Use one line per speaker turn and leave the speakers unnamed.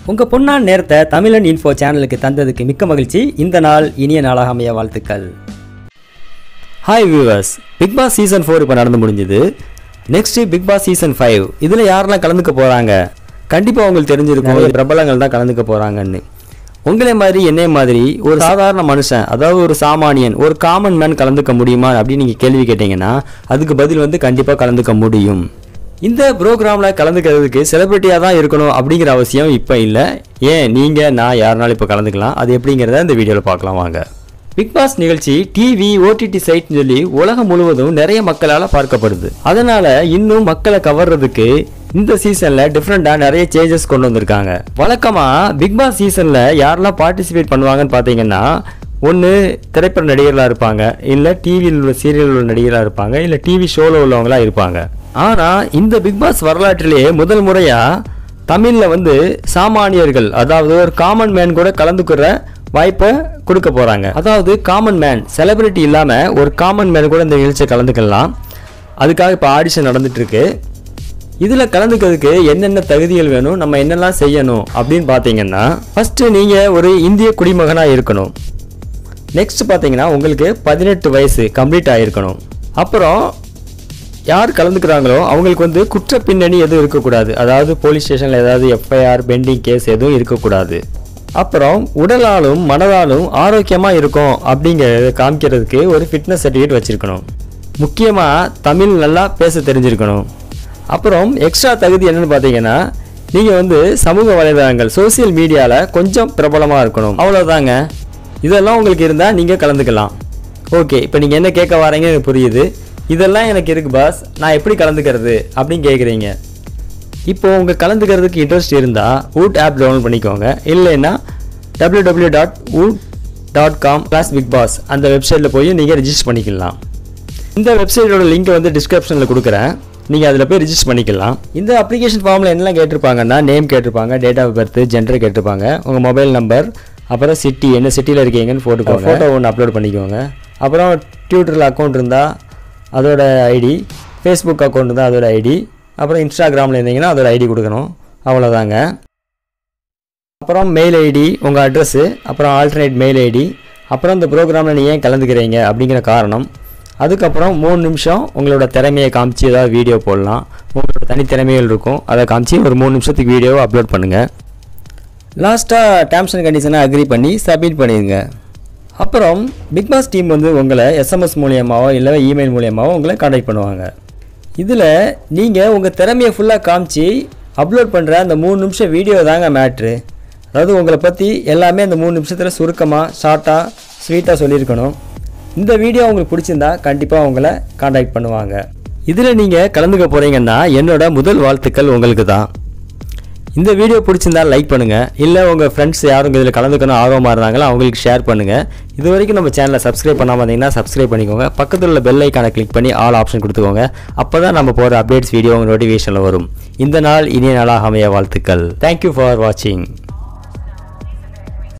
உங்கள் பொன்னான் நேரத்தை தமிழன் இன்ஃபோ சேனலுக்கு தந்ததுக்கு மிக்க மகிழ்ச்சி இந்த நாள் இனிய நாளாக அமைய வாழ்த்துக்கள் hi viewers Bigg Boss season four இப்போ நடந்து முடிஞ்சுது next Bigg Boss season five இதில் யாரெல்லாம் கலந்துக்க போகிறாங்க கண்டிப்பாக உங்களுக்கு தெரிஞ்சிருக்கும் நிறைய பிரபலங்கள் தான் கலந்துக்க போகிறாங்கன்னு உங்களே மாதிரி என்னே மாதிரி ஒரு சாதாரண மனுஷன் அதாவது ஒரு சாமானியன் ஒரு காமன் மேன் கலந்துக்க முடியுமா அப்படின்னு நீங்கள் கேள்வி கேட்டிங்கன்னா அதுக்கு பதில் வந்து கண்டிப்பாக கலந்துக்க முடியும் இந்த ப்ரோக்ராமில் கலந்துக்கிறதுக்கு செலிபிரிட்டியாக தான் இருக்கணும் அப்படிங்கிற அவசியம் இப்போ இல்லை ஏன் நீங்கள் நான் யாருனாலும் இப்போ கலந்துக்கலாம் அது எப்படிங்கிறத இந்த வீடியோவில் பார்க்கலாம் வாங்க பிக் பாஸ் நிகழ்ச்சி டிவி ஓடிடி சைட்னு சொல்லி உலகம் முழுவதும் நிறைய மக்களால் பார்க்கப்படுது அதனால இன்னும் மக்களை கவர்றதுக்கு இந்த சீசன்ல டிஃப்ரெண்டா நிறைய சேஞ்சஸ் கொண்டு வந்திருக்காங்க வழக்கமா பிக் பாஸ் சீசன்ல யாரெல்லாம் பார்ட்டிசிபேட் பண்ணுவாங்கன்னு பார்த்தீங்கன்னா ஒன்று திரைப்பட நடிகர்களாக இருப்பாங்க இல்லை டிவியில் உள்ள சீரியல் உள்ள நடிகராக இருப்பாங்க இல்லை டிவி ஷோவில் உள்ளவங்களா இருப்பாங்க ஆனால் இந்த பிக் பாஸ் வரலாற்றிலேயே முதல் முறையாக தமிழில் வந்து சாமானியர்கள் அதாவது ஒரு காமன் மேன் கூட கலந்துக்கிற வாய்ப்பை கொடுக்க போகிறாங்க அதாவது காமன் மேன் செலிபிரிட்டி இல்லாமல் ஒரு காமன் மேன் கூட இந்த நிகழ்ச்சியை கலந்துக்கலாம் அதுக்காக இப்போ ஆடிஷன் நடந்துட்டு இருக்கு இதில் கலந்துக்கிறதுக்கு என்னென்ன தகுதிகள் வேணும் நம்ம என்னெல்லாம் செய்யணும் அப்படின்னு பார்த்தீங்கன்னா ஃபஸ்ட்டு நீங்கள் ஒரு இந்திய குடிமகனாக இருக்கணும் நெக்ஸ்ட் பார்த்தீங்கன்னா உங்களுக்கு பதினெட்டு வயசு கம்ப்ளீட் ஆகிருக்கணும் அப்புறம் யார் கலந்துக்கிறாங்களோ அவங்களுக்கு வந்து குற்ற பின்னணி எதுவும் இருக்கக்கூடாது அதாவது போலீஸ் ஸ்டேஷனில் ஏதாவது எஃப்ஐஆர் பெண்டிங் கேஸ் எதுவும் இருக்கக்கூடாது அப்புறம் உடலாலும் மனதாலும் ஆரோக்கியமாக இருக்கும் அப்படிங்கிறத காமிக்கிறதுக்கு ஒரு ஃபிட்னஸ் சர்டிஃபிகேட் வச்சுருக்கணும் முக்கியமாக தமிழ் நல்லா பேச தெரிஞ்சிருக்கணும் அப்புறம் எக்ஸ்ட்ரா தகுதி என்னன்னு பார்த்தீங்கன்னா நீங்கள் வந்து சமூக வலைதளங்கள் சோசியல் மீடியாவில் கொஞ்சம் பிரபலமாக இருக்கணும் அவ்வளோதாங்க இதெல்லாம் உங்களுக்கு இருந்தால் நீங்கள் கலந்துக்கலாம் ஓகே இப்போ நீங்கள் என்ன கேட்க வரீங்க எனக்கு புரியுது இதெல்லாம் எனக்கு இருக்குது பாஸ் நான் எப்படி கலந்துக்கிறது அப்படின்னு கேட்குறீங்க இப்போ உங்கள் கலந்துக்கிறதுக்கு இன்ட்ரெஸ்ட் இருந்தால் வூட் ஆப் டவுன்லோட் பண்ணிக்கோங்க இல்லைன்னா W W dot Voot dot com plus Bigg Boss அந்த வெப்சைட்டில் போய் நீங்கள் ரிஜிஸ்டர் பண்ணிக்கலாம் இந்த வெப்சைட்டோட லிங்க் வந்து டிஸ்கிரிப்ஷனில் கொடுக்குறேன் நீங்கள் அதில் போய் ரிஜிஸ்டர் பண்ணிக்கலாம் இந்த அப்ளிகேஷன் ஃபார்மில் என்னெல்லாம் கேட்டிருப்பாங்கன்னா நேம் கேட்டிருப்பாங்க டேட் ஆஃப் பர்த் ஜெண்டர் கேட்டிருப்பாங்க உங்கள் மொபைல் நம்பர் அப்புறம் சிட்டி என்ன சிட்டியில் இருக்கீங்கன்னு ஃபோட்டோ ஃபோட்டோ ஒன்று அப்லோட் பண்ணிக்கோங்க அப்புறம் ட்விட்டரில் அக்கௌண்ட் இருந்தால் அதோட ஐடி ஃபேஸ்புக் அக்கௌண்ட் இருந்தால் அதோட ஐடி அப்புறம் இன்ஸ்டாகிராமில் இருந்தீங்கன்னா அதோட ஐடி கொடுக்கணும் அவ்வளோதாங்க அப்புறம் மெயில் ஐடி உங்கள் அட்ரஸ்ஸு அப்புறம் ஆல்டர்னேட் மெயில் ஐடி அப்புறம் இந்த ப்ரோக்ராமில் நீங்கள் ஏன் கலந்துக்கிறீங்க அப்படிங்கிற காரணம் அதுக்கப்புறம் மூணு நிமிஷம் உங்களோட திறமையை காமிச்சு ஏதாவது வீடியோ போடலாம் உங்களோட தனித்திறமைகள் இருக்கும் அதை காமிச்சு ஒரு மூணு நிமிஷத்துக்கு வீடியோவை அப்லோட் பண்ணுங்கள் லாஸ்ட்டாக டேர்ம்ஸ் அண்ட் கண்டிஷனை அக்ரி பண்ணி சப்மிட் பண்ணிடுங்க அப்புறம் பிக் பாஸ் டீம் வந்து உங்களை எஸ்எம்எஸ் மூலியமாவோ இல்லை இமெயில் மூலியமாவோ உங்களை காண்டாக்ட் பண்ணுவாங்க இதில் நீங்கள் உங்கள் திறமையை ஃபுல்லாக காமிச்சு அப்லோட் பண்ணுற அந்த மூணு நிமிஷம் வீடியோ தாங்க மேட்ரு அதாவது உங்களை பற்றி எல்லாமே அந்த மூணு நிமிஷத்தில் சுருக்கமாக ஷார்ட்டாக ஸ்வீட்டாக சொல்லியிருக்கணும் இந்த வீடியோ உங்களுக்கு பிடிச்சிருந்தா கண்டிப்பாக உங்களை காண்டாக்ட் பண்ணுவாங்க இதில் நீங்கள் கலந்துக்க போகிறீங்கன்னா என்னோட முதல் வாழ்த்துக்கள் உங்களுக்கு தான் இந்த வீடியோ பிடிச்சிருந்தா லைக் பண்ணுங்கள் இல்லை உங்கள் ஃப்ரெண்ட்ஸ் யாரும் இதில் கலந்துக்கணும் ஆர்வமாக இருந்தாங்களோ அவங்களுக்கு ஷேர் பண்ணுங்கள் இது வரைக்கும் நம்ம சேனலை சப்ஸ்கிரைப் பண்ணாமல் இருந்தீங்கன்னா சப்ஸ்கிரைப் பண்ணிக்கோங்க பக்கத்தில் உள்ள பெல் ஐக்கானை கிளிக் பண்ணி ஆல் ஆப்ஷன் கொடுத்துக்கோங்க அப்போ தான் நம்ம போகிற அப்டேட்ஸ் வீடியோ உங்கள் நோட்டிஃபிகேஷனில் வரும் இந்த நாள் இனிய நாளாக அமைய வாழ்த்துக்கள் தேங்க்யூ ஃபார் வாட்சிங்